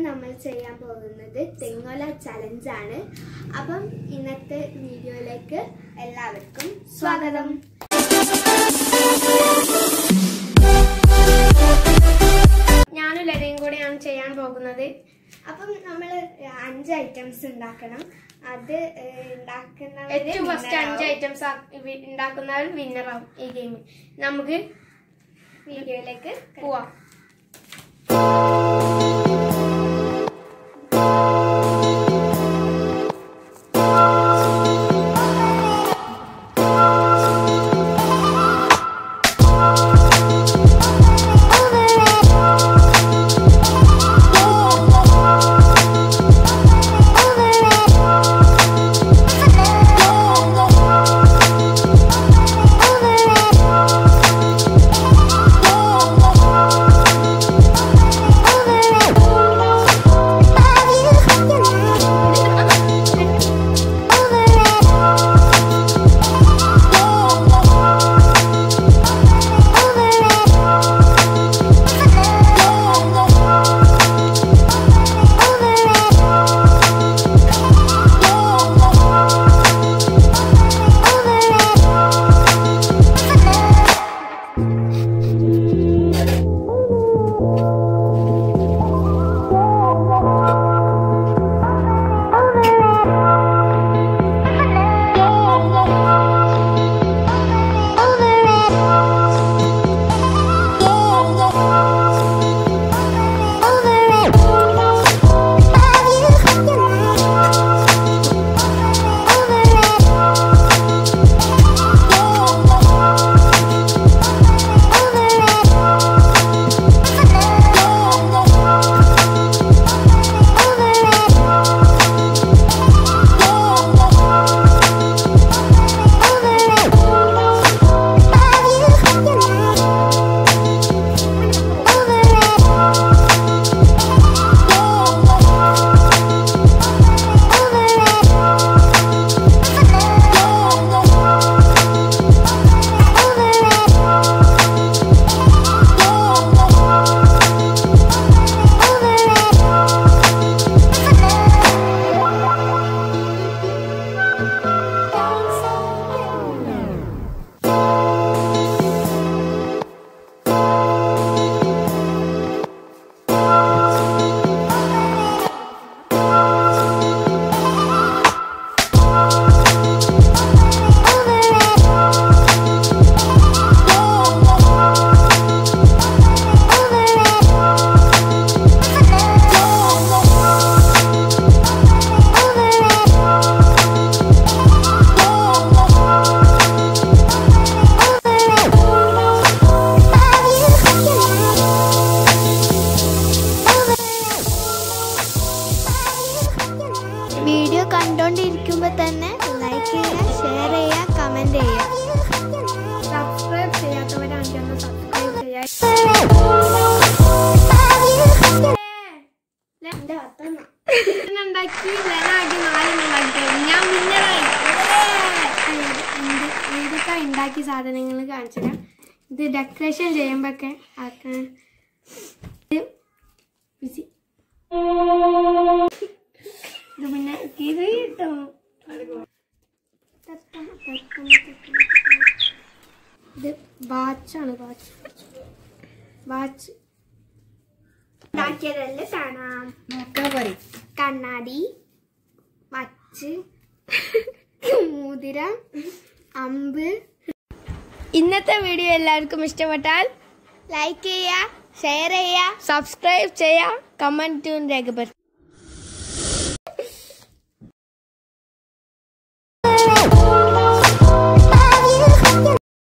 നമ്മൾ ചെയ്യാൻ പോകുന്നത് തെങ്ങോല ചലഞ്ച് ആണ് അപ്പം ഇന്നത്തെ വീഡിയോയിലേക്ക് എല്ലാവർക്കും സ്വാഗതം ഞാനും ലതയും കൂടെയാണ് ചെയ്യാൻ പോകുന്നത് അപ്പം നമ്മൾ അഞ്ച് ഐറ്റംസ് ഉണ്ടാക്കണം അത് ഏഹ്, ഉണ്ടാക്കുന്നവര് ഏറ്റവും ഫസ്റ്റ് winner അഞ്ച് ആവും. ഐറ്റംസ് ഉണ്ടാക്കുന്നവർ വിന്നറാവും ഈ ഗെയിമിൽ നമുക്ക് വീഡിയോയിലേക്ക് പോവാം വീഡിയോ കണ്ടോണ്ടിരിക്കുമ്പോ തന്നെ ലൈക്ക് ചെയ്യുക ഷെയർ ചെയ്യുക കമന്റ് ചെയ്യുക സബ്സ്ക്രൈബ് ചെയ്യാത്തവരാണെങ്കിൽ ഒന്ന് സബ്സ്ക്രൈബ് ചെയ്യാൻ എന്റെ പത്തെണ്ണ ഉണ്ടാക്കി ഞാനാക്കി നാലെണ്ണം ഉണ്ടാക്കി ഞാൻ വിന്നറായി എന്തൊക്കെ ഉണ്ടാക്കിയ സാധനങ്ങൾ കാണിച്ചുതരാം ഇത് ഡെക്കറേഷൻ ചെയ്യുമ്പോഴൊക്കെ ആക്കാൻ ഇത് busy. ഇത് പിന്നെ ഇത് കിട്ടും ഇത് ബാച്ചാണ് ബാച്ച് ബാച്ച് ഉണ്ടാക്കിയതല്ലേ കാണാം കണ്ണാടി വച്ച് മോതിരം അമ്പ് ഇന്നത്തെ വീഡിയോ എല്ലാവർക്കും ഇഷ്ടപ്പെട്ടാൽ ലൈക്ക് ചെയ്യുക ഷെയർ ചെയ്യുക സബ്സ്ക്രൈബ് ചെയ്യുക കമൻറ്റും രേഖപ്പെടുത്തുക